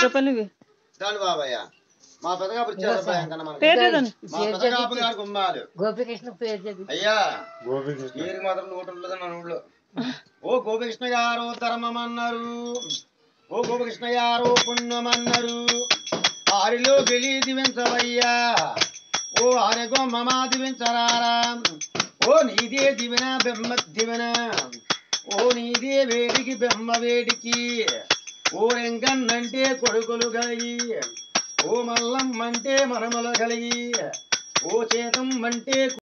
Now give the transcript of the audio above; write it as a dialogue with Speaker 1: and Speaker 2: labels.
Speaker 1: రూపాయలు ఇవి
Speaker 2: దాని బాబాయ్య మా పెద్దగాపు ఇచ్చారు అబ్బాయి అంకన్నా మనకి.
Speaker 1: పేరు ఏదండి
Speaker 2: మా పెద్దగాపు గారికి ఉమ్మాలు
Speaker 3: గోపికృష్ణ పేరు చెప్పి
Speaker 2: అయ్యా వీరికి మాత్రం నోటు ఉండదు మన ఊళ్ళో ఓ గోపికృష్ణ గారు ధర్మం అన్నారు ఓ గోపికృష్ణ గారు పుణ్యం అన్నారు ఆరిలో గెలి దివించవయ్యా ఓ ఆరెగో మమా దివించరారా ఓ నీదే దివిన బెమ్మ దివిన ఓ నీదే వేడికి బెమ్మ వేడికి ఓ రెంకన్నంటే కొడుకులు కలిగి ఓ మల్లం అంటే మనములు కలిగి ఓ చేతం అంటే